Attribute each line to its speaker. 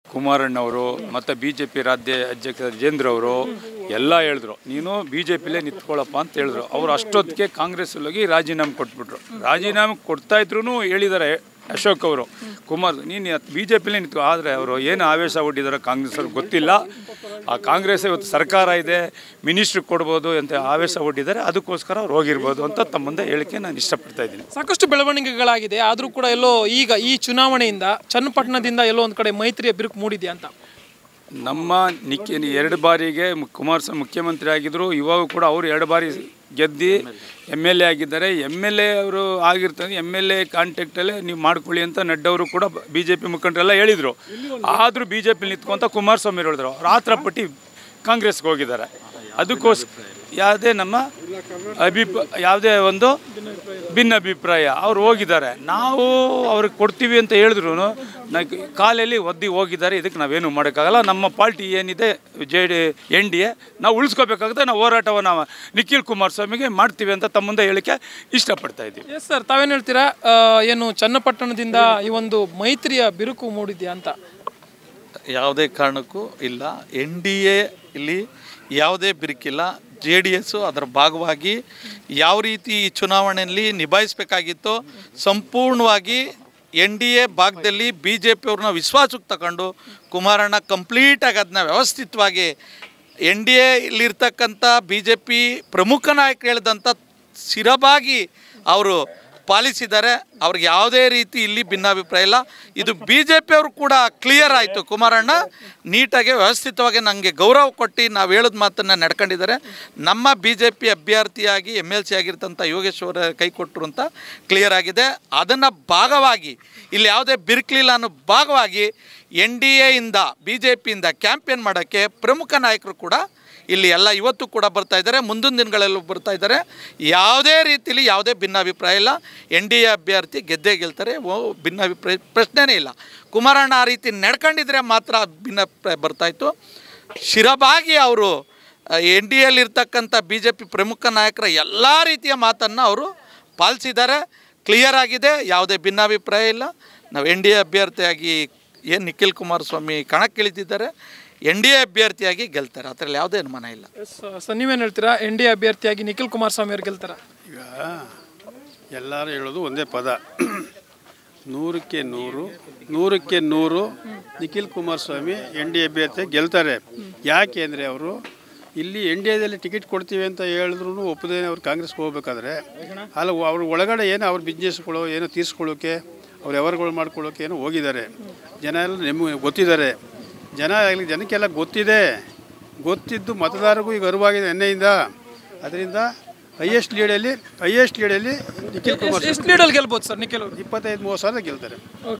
Speaker 1: ಕುಮಾರಣ್ಣವರು ಮತ್ತು B J P ರಾಜ್ಯ ಅಧ್ಯಕ್ಷ ರಾಜೇಂದ್ರ ಅವರು ಎಲ್ಲ ಹೇಳಿದ್ರು ನೀನು ಬಿ ಜೆ ಪಿಲೇ ನಿಂತ್ಕೊಳ್ಳಪ್ಪ ಅಂತ ಹೇಳಿದ್ರು ಅವರು ಅಷ್ಟೊತ್ತಿಗೆ ಕಾಂಗ್ರೆಸ್ ಹೋಗಿ ರಾಜೀನಾಮೆ ಕೊಟ್ಬಿಟ್ರು ರಾಜೀನಾಮೆ ಕೊಡ್ತಾ ಇದ್ರು ಹೇಳಿದ್ದಾರೆ ಅಶೋಕ್ ಅವರು ಕುಮಾರ್ ನೀನು ಬಿ ಜೆ ಪಿಲೇ ನಿಂತು ಆದರೆ ಅವರು ಏನು ಆವೇಶ ಒಡ್ಡಿದಾರೋ ಕಾಂಗ್ರೆಸ್ ಅವ್ರಿಗೆ ಗೊತ್ತಿಲ್ಲ ಆ ಕಾಂಗ್ರೆಸ್ ಇವತ್ತು ಸರ್ಕಾರ ಇದೆ ಮಿನಿಸ್ಟ್ರಿಗೆ ಕೊಡ್ಬೋದು ಅಂತ ಆವೇಶ ಒಡ್ಡಿದ್ದಾರೆ ಅದಕ್ಕೋಸ್ಕರ ಅವ್ರು ಹೋಗಿರ್ಬೋದು ಅಂತ ತಮ್ಮ ಮುಂದೆ ಹೇಳಿಕೆ ನಾನು ಇಷ್ಟಪಡ್ತಾ ಇದ್ದೀನಿ
Speaker 2: ಸಾಕಷ್ಟು ಬೆಳವಣಿಗೆಗಳಾಗಿದೆ ಆದರೂ ಕೂಡ ಎಲ್ಲೋ ಈಗ ಈ ಚುನಾವಣೆಯಿಂದ ಚನ್ನಪಟ್ಟಣದಿಂದ ಎಲ್ಲೋ ಒಂದು ಕಡೆ ಮೈತ್ರಿಯ ಬಿರುಕು ಮೂಡಿದೆಯಾ ಅಂತ
Speaker 1: ನಮ್ಮ ನಿಕ್ಕಿ ಎರಡು ಬಾರಿಗೆ ಮು- ಕುಮಾರಸ್ವಾಮಿ ಮುಖ್ಯಮಂತ್ರಿ ಆಗಿದ್ದರು ಇವಾಗ ಕೂಡ ಅವರು ಎರಡು ಬಾರಿ ಗೆದ್ದು ಎಮ್ ಎಲ್ ಎ ಆಗಿದ್ದಾರೆ ಎಮ್ ಎಲ್ ಎ ಅವರು ಆಗಿರ್ತಾರೆ ಎಮ್ ಎಲ್ ಎ ಕಾಂಟ್ಯಾಕ್ಟಲ್ಲೇ ನೀವು ಮಾಡ್ಕೊಳ್ಳಿ ಅಂತ ನಡ್ಡವರು ಕೂಡ ಬಿ ಜೆ ಪಿ ಮುಖಂಡರೆಲ್ಲ ಹೇಳಿದರು ಆದರೂ ಬಿ ಜೆ ಪಿ ನಿಂತ್ಕೊಂತ ಕುಮಾರಸ್ವಾಮಿ ಹೇಳಿದ್ರು ಅವ್ರು ಆತರ ಪಟ್ಟಿ ಕಾಂಗ್ರೆಸ್ಗೆ ಹೋಗಿದ್ದಾರೆ ಅದಕ್ಕೋಸ್ಕರ ಯಾವುದೇ ನಮ್ಮ ಅಭಿಪ ಯಾವುದೇ ಒಂದು ಭಿನ್ನ ಅಭಿಪ್ರಾಯ ಅವ್ರು ಹೋಗಿದ್ದಾರೆ ನಾವು ಅವ್ರಿಗೆ ಕೊಡ್ತೀವಿ ಅಂತ ಹೇಳಿದ್ರು ಕಾಲಲ್ಲಿ ಒದ್ದಿ ಹೋಗಿದ್ದಾರೆ ಇದಕ್ಕೆ ನಾವೇನು ಮಾಡೋಕ್ಕಾಗಲ್ಲ ನಮ್ಮ ಪಾರ್ಟಿ ಏನಿದೆ J D N D A ನಾವು ಉಳಿಸ್ಕೋಬೇಕಾಗುತ್ತೆ ನಾವು ಹೋರಾಟವನ್ನು ನಿಖಿಲ್ ಕುಮಾರಸ್ವಾಮಿಗೆ ಮಾಡ್ತೀವಿ ಅಂತ ತಮ್ಮ ಮುಂದೆ ಹೇಳಿಕೆ ಇಷ್ಟಪಡ್ತಾ ಇದ್ದೀವಿ
Speaker 2: ಎಸ್ ಸರ್ ತಾವೇನು ಹೇಳ್ತೀರಾ ಆ, ಏನು ಚನ್ನಪಟ್ಟಣದಿಂದ ಈ ಒಂದು ಮೈತ್ರಿಯ ಬಿರುಕು ಮೂಡಿದೆಯಾ ಅಂತ
Speaker 3: ಯಾವುದೇ ಕಾರಣಕ್ಕೂ ಇಲ್ಲ ಎನ್ ಡಿ ಎ ಇಲ್ಲಿ ಯಾವುದೇ ಬಿರುಕಿಲ್ಲ ಜೆ ಡಿ ಎಸ್ಸು ಅದರ ಭಾಗವಾಗಿ ಯಾವ ರೀತಿ ಈ ಚುನಾವಣೆಯಲ್ಲಿ ನಿಭಾಯಿಸಬೇಕಾಗಿತ್ತೋ ಸಂಪೂರ್ಣವಾಗಿ ಎನ್ ಡಿ ಎ ಭಾಗದಲ್ಲಿ ಬಿ ಜೆ ಪಿಯವ್ರನ್ನ ವಿಶ್ವಾಸಕ್ಕೆ ತಗೊಂಡು ಕುಮಾರಣ್ಣ ಕಂಪ್ಲೀಟಾಗಿ ಅದನ್ನ ವ್ಯವಸ್ಥಿತವಾಗಿ ಎನ್ ಡಿ ಎಲ್ಲಿರ್ತಕ್ಕಂಥ ಬಿ ಜೆ ಪಿ ಪ್ರಮುಖ ನಾಯಕರು ಹೇಳಿದಂಥ ಸ್ಥಿರವಾಗಿ ಅವರು ಪಾಲಿಸಿದ್ದಾರೆ ಅವ್ರಿಗೆ ಯಾವುದೇ ರೀತಿ ಇಲ್ಲಿ ಭಿನ್ನಾಭಿಪ್ರಾಯ ಇಲ್ಲ ಇದು ಬಿ ಜೆ ಪಿಯವರು ಕೂಡ ಕ್ಲಿಯರ್ ಆಯಿತು ಕುಮಾರಣ್ಣ ನೀಟಾಗಿ ವ್ಯವಸ್ಥಿತವಾಗಿ ನನಗೆ ಗೌರವ ಕೊಟ್ಟು ನಾವು ಹೇಳಿದ ಮಾತನ್ನು ನಡ್ಕೊಂಡಿದ್ದಾರೆ ನಮ್ಮ ಬಿ ಜೆ ಪಿ ಅಭ್ಯರ್ಥಿಯಾಗಿ ಎಮ್ ಎಲ್ ಸಿ ಆಗಿರ್ತಂಥ ಯೋಗೇಶ್ವರ ಕೈ ಕೊಟ್ಟರು ಅಂತ ಕ್ಲಿಯರ್ ಆಗಿದೆ ಅದನ್ನು ಭಾಗವಾಗಿ ಇಲ್ಲಿ ಯಾವುದೇ ಬಿರ್ಕ್ಲಿಲ್ಲ ಅನ್ನೋ ಭಾಗವಾಗಿ ಎನ್ ಡಿ ಎಯಿಂದ ಬಿ ಜೆ ಪಿಯಿಂದ ಕ್ಯಾಂಪೇನ್ ಮಾಡೋಕ್ಕೆ ಪ್ರಮುಖ ನಾಯಕರು ಕೂಡ ಇಲ್ಲಿ ಎಲ್ಲ ಇವತ್ತು ಕೂಡ ಬರ್ತಾ ಇದ್ದಾರೆ ಮುಂದಿನ ದಿನಗಳಲ್ಲೂ ಬರ್ತಾ ಇದ್ದಾರೆ ಯಾವುದೇ ರೀತಿಯಲ್ಲಿ ಯಾವುದೇ ಭಿನ್ನಾಭಿಪ್ರಾಯ ಇಲ್ಲ ಎನ್ ಡಿ ಎ ಅಭ್ಯರ್ಥಿ ಗೆದ್ದೇ ಗೆಲ್ತಾರೆ ಓ ಭಿನ್ನಾಭಿಪ್ರಾಯ ಪ್ರಶ್ನೆನೇ ಇಲ್ಲ ಕುಮಾರಣ್ಣ ಆ ರೀತಿ ನಡ್ಕೊಂಡಿದ್ರೆ ಮಾತ್ರ ಭಿನ್ನಾಭಿಪ್ರಾಯ ಬರ್ತಾಯಿತ್ತು ಶಿರಬಾಗಿ ಅವರು ಎನ್ ಡಿ ಎಲ್ಲಿರ್ತಕ್ಕಂಥ ಬಿ ಜೆ ಪಿ ಪ್ರಮುಖ ನಾಯಕರ ಎಲ್ಲ ರೀತಿಯ ಮಾತನ್ನು ಅವರು ಪಾಲಿಸಿದ್ದಾರೆ ಕ್ಲಿಯರ್ ಆಗಿದೆ ಯಾವುದೇ ಭಿನ್ನಾಭಿಪ್ರಾಯ ಇಲ್ಲ ನಾವು ಎನ್ ಡಿ ಎ ಅಭ್ಯರ್ಥಿಯಾಗಿ ಏನು ನಿಖಿಲ್ ಕುಮಾರಸ್ವಾಮಿ ಕಣಕ್ಕಿಳಿದಿದ್ದಾರೆ ಎನ್ ಡಿ ಎ ಅಭ್ಯರ್ಥಿಯಾಗಿ ಗೆಲ್ತಾರೆ ಅದರಲ್ಲಿ ಯಾವುದೇ ಅನುಮಾನ ಇಲ್ಲ
Speaker 2: ಎಸ್ ಸರ್ ನೀವೇನು ಹೇಳ್ತೀರಾ ಎನ್ ಡಿ ಎ ಅಭ್ಯರ್ಥಿಯಾಗಿ ನಿಖಿಲ್ ಕುಮಾರಸ್ವಾಮಿ ಅವ್ರು ಗೆಲ್ತಾರ
Speaker 4: ಈಗ ಎಲ್ಲರೂ ಹೇಳೋದು ಒಂದೇ ಪದ ನೂರಕ್ಕೆ ನೂರು ನೂರಕ್ಕೆ ನೂರು ನಿಖಿಲ್ ಕುಮಾರಸ್ವಾಮಿ ಎನ್ ಡಿ ಅಭ್ಯರ್ಥಿ ಗೆಲ್ತಾರೆ ಯಾಕೆ ಅಂದರೆ ಅವರು ಇಲ್ಲಿ ಎನ್ ಡಿ ಎದಲ್ಲಿ ಟಿಕೆಟ್ ಕೊಡ್ತೀವಿ ಅಂತ ಹೇಳಿದ್ರು ಒಪ್ಪದೇನೆ ಅವ್ರು ಕಾಂಗ್ರೆಸ್ಗೆ ಹೋಗ್ಬೇಕಾದ್ರೆ ಅಲ್ಲ ಅವ್ರ ಒಳಗಡೆ ಏನು ಅವ್ರ ಬಿಸ್ನೆಸ್ಗಳು ಏನೋ ತೀರಿಸ್ಕೊಳ್ಳೋಕೆ ಅವ್ರ ವ್ಯವಹಾರಗಳು ಮಾಡ್ಕೊಳ್ಳೋಕೆ ಏನೋ ಹೋಗಿದ್ದಾರೆ ಜನ ಎಲ್ಲ ನಿಮಗೆ ಗೊತ್ತಿದ್ದಾರೆ ಜನ ಆಗಲಿ ಜನಕ್ಕೆಲ್ಲ ಗೊತ್ತಿದೆ ಗೊತ್ತಿದ್ದು ಮತದಾರರಿಗೂ ಈಗ ಅರಿವಾಗಿದೆ ಎಣ್ಣೆಯಿಂದ ಅದರಿಂದ ಹೈಯೆಸ್ಟ್ ಲೀಡಲ್ಲಿ ಹೈಯೆಸ್ಟ್ ಲೀಡಲ್ಲಿ ನಿಖಿಲ್ ಕುಮಾರ್
Speaker 2: ಎಷ್ಟು ಲೀಡಲ್ಲಿ ಗೆಲ್ಬೋದು ಸರ್ ನಿಖಿಲ್ ಅವರು
Speaker 4: ಇಪ್ಪತ್ತೈದು ಮೂವತ್ತು ಸಾವಿರ ಗೆಲ್ತಾರೆ